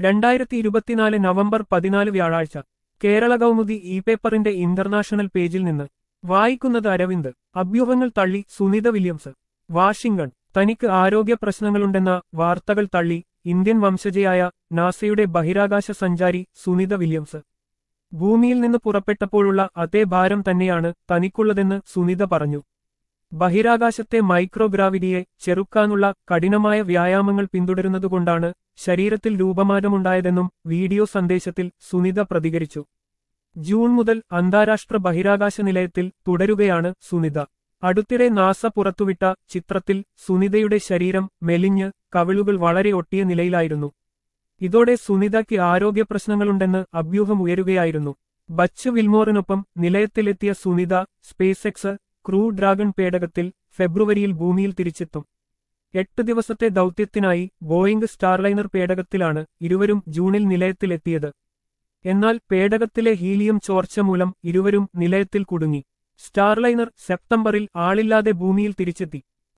രണ്ടായിരത്തി ഇരുപത്തിനാല് നവംബർ പതിനാല് വ്യാഴാഴ്ച കേരള കൗമുദി ഇ പേപ്പറിന്റെ ഇന്റർനാഷണൽ പേജിൽ നിന്ന് വായിക്കുന്നത് അരവിന്ദ് അഭ്യൂഹങ്ങൾ തള്ളി സുനിത വില്യംസ് വാഷിംഗ്ടൺ തനിക്ക് ആരോഗ്യ പ്രശ്നങ്ങളുണ്ടെന്ന വാർത്തകൾ തള്ളി ഇന്ത്യൻ വംശജയായ നാസയുടെ ബഹിരാകാശ സഞ്ചാരി സുനിത വില്യംസ് ഭൂമിയിൽ നിന്ന് പുറപ്പെട്ടപ്പോഴുള്ള അതേ ഭാരം തന്നെയാണ് തനിക്കുള്ളതെന്ന് സുനിത പറഞ്ഞു ബഹിരാകാശത്തെ മൈക്രോഗ്രാവിറ്റിയെ ചെറുക്കാനുള്ള കഠിനമായ വ്യായാമങ്ങൾ പിന്തുടരുന്നതുകൊണ്ടാണ് ശരീരത്തിൽ രൂപമാറ്റമുണ്ടായതെന്നും വീഡിയോ സന്ദേശത്തിൽ സുനിത പ്രതികരിച്ചു ജൂൺ മുതൽ അന്താരാഷ്ട്ര ബഹിരാകാശ നിലയത്തിൽ തുടരുകയാണ് സുനിത അടുത്തിടെ നാസ പുറത്തുവിട്ട ചിത്രത്തിൽ സുനിതയുടെ ശരീരം മെലിഞ്ഞ് കവിളുകൾ വളരെ ഒട്ടിയ നിലയിലായിരുന്നു ഇതോടെ സുനിതയ്ക്ക് ആരോഗ്യ പ്രശ്നങ്ങളുണ്ടെന്ന് അഭ്യൂഹം ഉയരുകയായിരുന്നു ബച്ച് വിൽമോറിനൊപ്പം നിലയത്തിലെത്തിയ Sunita SpaceX Crew Dragon പേടകത്തിൽ ഫെബ്രുവരിയിൽ ഭൂമിയിൽ തിരിച്ചെത്തും എട്ട് ദിവസത്തെ ദൗത്യത്തിനായി ബോയിംഗ് സ്റ്റാർലൈനർ പേടകത്തിലാണ് ഇരുവരും ജൂണിൽ നിലയത്തിലെത്തിയത് എന്നാൽ പേടകത്തിലെ ഹീലിയം ചോർച്ച മൂലം ഇരുവരും നിലയത്തിൽ കുടുങ്ങി സ്റ്റാർലൈനർ സെപ്റ്റംബറിൽ ആളില്ലാതെ ഭൂമിയിൽ തിരിച്ചെത്തി